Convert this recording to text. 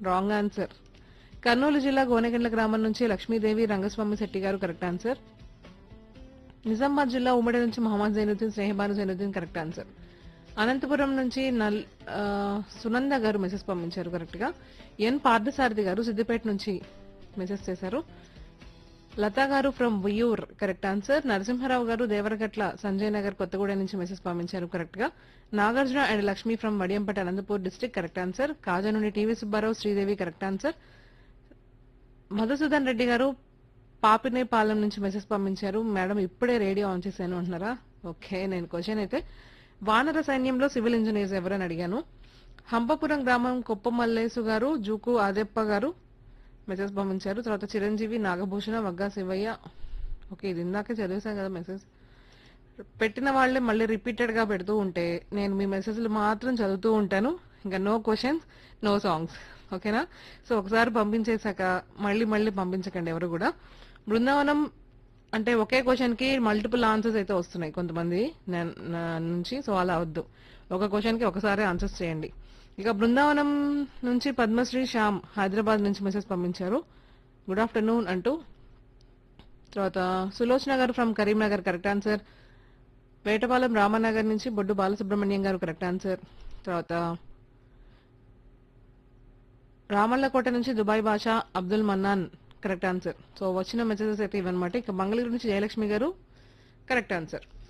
wrong answer Kurnool జిల్లా గోనెగండ్ల గ్రామం నుంచి లక్ష్మీదేవి రంగస్వామి శెట్టి గారు కరెక్ట్ ఆన్సర్ నిజామాబాద్ జిల్లా ఉమ్మడి నుంచి మహమ్మద్ జైనుద్దీన్ స్నేహబాను జైనుద్దీన్ కరెక్ట్ ఆన్సర్ అనంతపురం నుంచి నల్ ఆ, సునంద గారు మెసేజ్ పంపించారు కరెక్ట్ గా ఎన్ పార్థసారథి గారు సిద్దిపేట నుంచి మెసేజ్ చేశారు Latha garu from Uyyur correct answer Narasimharao garu Devaragatla Sanjay Nagar Kothagudem నుంచి మెసేజ్ పంపించారు కరెక్ట్ గా Nagarjuna and Lakshmi from Vadiyampeta Anantapur district correct answer Kaja నుండి TV Subbarao Sridevi correct answer Madhusudan Reddy garu Papinepalem నుంచి మెసేజ్ పంపించారు మేడం ఇప్పుడే రేడియో ఆన్ చేశాను అంటున్నారా ఓకే నేను క్వశ్చన్ అయితే వానర సైన్యంలో సివిల్ ఇంజనీర్స్ ఎవరని అడిగాను హంపపురం గ్రామం కొప్ప మల్లేసు గారు జూకు ఆదెప్ప గారు మెసేజ్ పంపించారు తర్వాత చిరంజీవి నాగభూషణ వగ్గా శివయ్య ఓకే ఇది ఇందాకే చదివేశాం కదా మెసేజ్ పెట్టిన వాళ్ళే మళ్ళీ రిపీటెడ్ గా పెడుతూ ఉంటే నేను మీ మెసేజ్లు మాత్రం చదువుతూ ఉంటాను ఇంకా నో క్వశ్చన్స్ నో సాంగ్స్ ఓకేనా సో ఒకసారి పంపించేశాక మళ్ళీ మళ్ళీ పంపించకండి ఎవరు కూడా బృందావనం అంటే ఒకే క్వశ్చన్ కి మల్టిపుల్ ఆన్సర్స్ అయితే వస్తున్నాయి కొంతమంది నా- నా నుంచి సో అలా వద్దు ఒక క్వశ్చన్ కి ఒకసారి ఆన్సర్స్ చేయండి ఇక బృందావనం నుంచి పద్మశ్రీ శ్యామ్ హైదరాబాద్ నుంచి మెసేజ్ పంపించారు గుడ్ ఆఫ్టర్నూన్ అంటూ తర్వాత Sulochana garu from Karimnagar correct answer Vetapalem Ramanagar నుంచి బొడ్డు బాలసుబ్రహ్మణ్యం గారు కరెక్ట్ ఆన్సర్ తర్వాత రామల్లకోట నుంచి Dubai Basha Abdul Mannan correct answer so వచ్చిన మెసేజెస్ అయితే ఇవన్నమాట ఇక మంగళగిరి నుంచి జయలక్ష్మి గారు కరెక్ట్ ఆన్సర్